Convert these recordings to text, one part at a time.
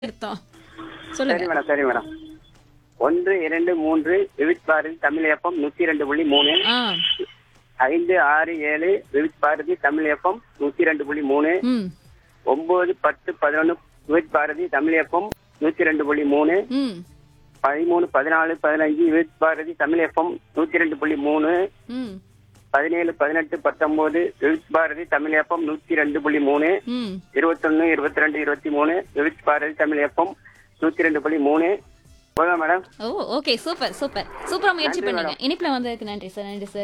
எடுத்தோம் சரி சொல்லுங்க மேடம் சரி மேடம் ஒன்று இரண்டு மூன்று விவித் பாரதி தமிழ் எஃப்எம் நூத்தி ரெண்டு புள்ளி மூணு ஆ ஐந்து ஆறு ஏழு விவித் பாரதி தமிழ் எஃப்எம் நூத்தி ரெண்டு புள்ளி மூணு ம் ஒன்பது பத்து பதினொன்று விவித் பாரதி தமிழ் எஃப்எம் நூத்தி ரெண்டு புள்ளி மூணு ம் பதிமூணு பதினாலு பதினஞ்சு விவித் பாரதி தமிழ் எஃப்எம் நூத்தி ரெண்டு புள்ளி மூணு ம் பதினேழு பதினெட்டு பத்தொன்பது விவித் பாரதி தமிழ் எஃப்எம் நூத்தி ரெண்டு புள்ளி மூணு ம் இருபத்தொன்னு இருபத்தி ரெண்டு இருபத்தி மூணு விவித் பாரதி தமிழ் எஃப்எம் நூத்தி ரெண்டு புள்ளி மூணு போதும் மேடம் ஓ ஓகே சூப்பர் சூப்பர் சூப்பரா முயற்சி நன்றி, பண்ணீங்க மேடம். இனிப்புல வந்ததுக்கு நன்றி சார் நன்றி சார்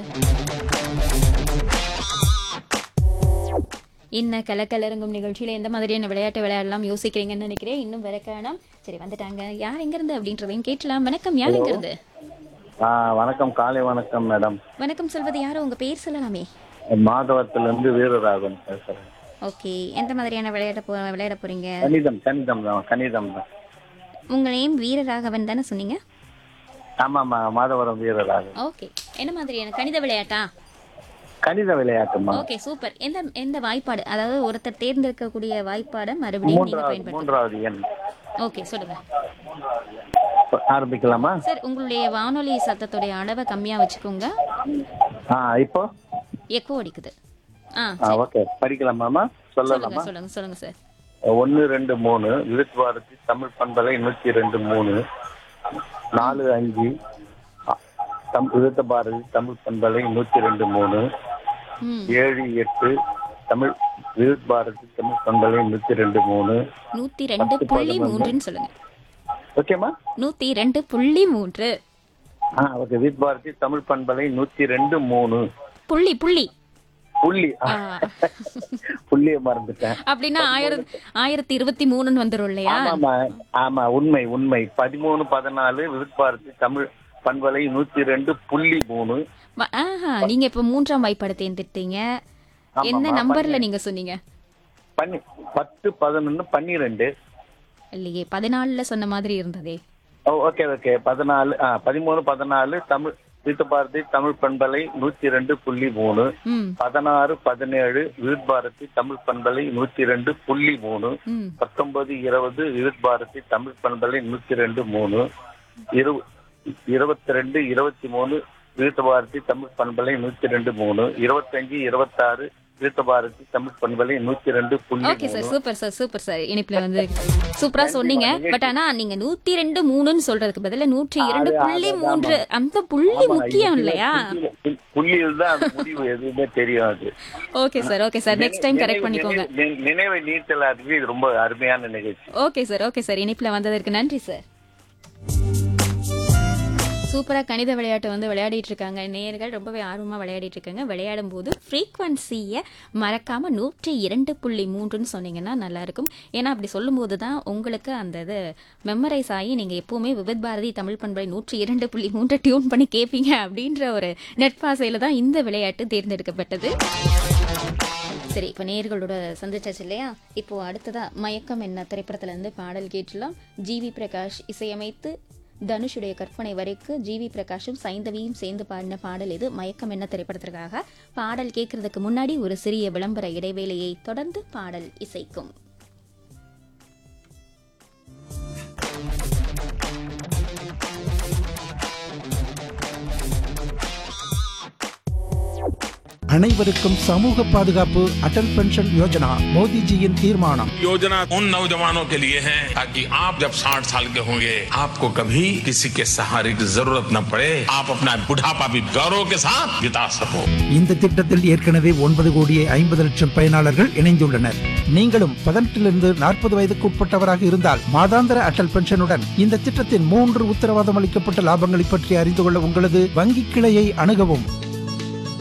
இன்ன கலக்கலருங்கும் நிகழ்ச்சியில எந்த மாதிரியான விளையாட்டு விளையாடலாம் யோசிக்கிறீங்கன்னு நினைக்கிறேன் இன்னும் விளக்கணும் சரி வந்துட்டாங்க யார் எங்க இருந்து அப்படின்றதையும் கேட்கலாம் வணக்கம் யார் எங்க இருந்து ஆ வணக்கம் காலை வணக்கம் மேடம் வணக்கம் சொல்வது யாரோ உங்க பேர் சொல்லலாமே மாதவத்திலிருந்து வீரராகவன் பேசுறேன் ஓகே எந்த மாதிரியான விளையாட போ விளையாட போறீங்க கணிதம் கணிதம் தான் கணிதம் தான் உங்க நேம் வீரராகவன் தானே சொன்னீங்க ஆமாம்மா மாதவரம் வீரராகவன் ஓகே என்ன மாதிரியான கணித விளையாட்டா கணித விளையாட்டுமா ஓகே சூப்பர் எந்த எந்த வாய்ப்பாடு அதாவது ஒருத்தர் தேர்ந்தெடுக்கக்கூடிய வாய்ப்பாடை மறுபடியும் நீங்க மூன்றாவது பயன்படுத்த மூன்றாவது எண் ஓகே சொல்லுங்க ஆரம்பிக்கலாமா சார் உங்களுடைய வானொலி சத்தத்துடைய அளவை கம்மியா வச்சுக்கோங்க ஆ இப்போ எக்கோ அடிக்குது ஆ ஆ ஓகே படிக்கலாமாமா சொல்லுங்க சொல்லலாமா சொல்லுங்க சொல்லுங்க சார் ஒன்று ரெண்டு மூணு விருத் பாரதி தமிழ் பண்பலை நூற்றி ரெண்டு மூணு நாலு அஞ்சு அ- தம் விருத்த பாரதி தமிழ் பண்பலை நூற்றி ரெண்டு மூணு ம் ஏழு எட்டு தமிழ் விருத் பாரதி தமிழ் பண்பலை நூற்றி ரெண்டு மூணு நூத்தி ரெண்டு பத்து, புள்ளி பதினொன்று. மூன்றுன்னு சொல்லுங்க ஓகேம்மா நூத்தி ரெண்டு புள்ளி மூன்று ஆ ஓகே வித் பாரதி தமிழ் பண்பலை நூத்தி ரெண்டு மூணு புள்ளி புள்ளி புள்ளி ஆ. புள்ளிய மறந்துட்டேன் அப்படின்னா ஆயிரத்தி ஆயிரத்தி இருபத்தி மூணுன்னு வந்துரும் இல்லையா ஆமாமா ஆமா உண்மை உண்மை பதிமூணு பதினாலு வித் பாரதி தமிழ் பண்பலை நூத்தி ரெண்டு புள்ளி மூணு வ- ஆஹா நீங்க இப்ப மூன்றாம் வாய்ப்பாடு தேர்ந்தெடுத்தீங்க என்ன ஆமாம்மா, நம்பர்ல நீங்க சொன்னீங்க பண்ணி பத்து பதினொன்னு பன்னிரெண்டு இல்லையே பதினாலுல சொன்ன மாதிரி இருந்ததே ஓ ஓகே ஓகே பதினாலு ஆ பதிமூணு பதினாலு தமிழ் வித் பாரதி தமிழ் பண்பலை நூத்தி ரெண்டு புள்ளி மூணு ம் பதினாறு பதினேழு வித் பாரதி தமிழ் பண்பலை நூத்தி ரெண்டு புள்ளி மூணு ம் பத்தொன்பது இருபது விருத் பாரதி தமிழ் பண்பலை நூத்தி ரெண்டு மூணு இரு இருபத்தி ரெண்டு இருபத்தி மூணு விருத்த பாரதி தமிழ் பண்பலை நூத்தி ரெண்டு மூணு இருபத்தஞ்சு இருபத்தாறு விருத்த பாரதி தமிழ் பண்பலை நூத்தி ரெண்டு புள்ளி okay sir super sir super sir இனிப்புல வந்து சூப்பரா சொன்னீங்க பட் ஆனா நீங்க நூத்தி ரெண்டு மூணுன்னு சொல்றதுக்கு பதிலா நூற்றி இரண்டு அது- புள்ளி அது- மூன்று அந்த புள்ளி ஆமா, முக்கியம் இது இல்லையா புள்ளியில- புள்ளி- புள்ளியில் தான் அந்த முடிவு எதுவுமே தெரியாது okay sir okay sir next time correct பண்ணிக்கோங்க நினைவு- நினைவை நீட்டல் அதுவே இது ரொம்ப அருமையான நிகழ்ச்சி ஓகே சார் ஓகே சார் இனிப்புல வந்ததற்கு நன்றி சார் சூப்பரா கணித விளையாட்டு வந்து விளையாடிட்டு இருக்காங்க நேயர்கள் ரொம்பவே ஆர்வமா விளையாடிட்டு இருக்காங்க விளையாடும் போது ஃப்ரீக்வன்சியை மறக்காம நூற்றி இரண்டு புள்ளி மூன்றுன்னு சொன்னீங்கன்னா நல்லா இருக்கும் ஏன்னா அப்படி சொல்லும்போது தான் உங்களுக்கு அந்த இது மெமரைஸ் ஆகி நீங்க எப்பவுமே விவித் பாரதி தமிழ் பண்பலை நூற்றி இரண்டு புள்ளி மூன்று டியூன் பண்ணி கேட்பீங்க அப்படின்ற ஒரு நெட்பாசையில தான் இந்த விளையாட்டு தேர்ந்தெடுக்கப்பட்டது சரி இப்போ நேர்களோட சந்திச்சாச்சு இல்லையா இப்போ அடுத்ததா மயக்கம் என்ன திரைப்படத்துல இருந்து பாடல் கேட்டுலாம் ஜிவி பிரகாஷ் இசையமைத்து தனுஷுடைய கற்பனை வரைக்கு ஜிவி பிரகாஷும் சைந்தவியும் சேர்ந்து பாடின பாடல் இது மயக்கம் என்ன திரைப்படத்திற்காக பாடல் கேட்கறதுக்கு முன்னாடி ஒரு சிறிய விளம்பர இடைவேளையை தொடர்ந்து பாடல் இசைக்கும் அனைவருக்கும் சமூக பாதுகாப்பு அடல் பென்ஷன் யோஜனா மோடிஜியின் தீர்மானம் योजना उन नौजवानों के लिए है ताकि आप जब 60 साल के होंगे आपको कभी किसी के सहारे की जरूरत न पड़े आप अपना बुढ़ापा भी गौरव के साथ बिता सको இந்த திட்டத்தில் ஏற்கனவே ஒன்பது கோடியே ஐம்பது லட்சம் பயனாளர்கள் இணைந்துள்ளனர் நீங்களும் பதினெட்டிலிருந்து நாற்பது வயதுக்கு உட்பட்டவராக இருந்தால் மாதாந்திர அடல் பென்ஷனுடன் இந்த திட்டத்தின் மூன்று உத்தரவாதம் அளிக்கப்பட்ட லாபங்களை பற்றி அறிந்து கொள்ள உங்களது வங்கி கிளையை அணுகவும்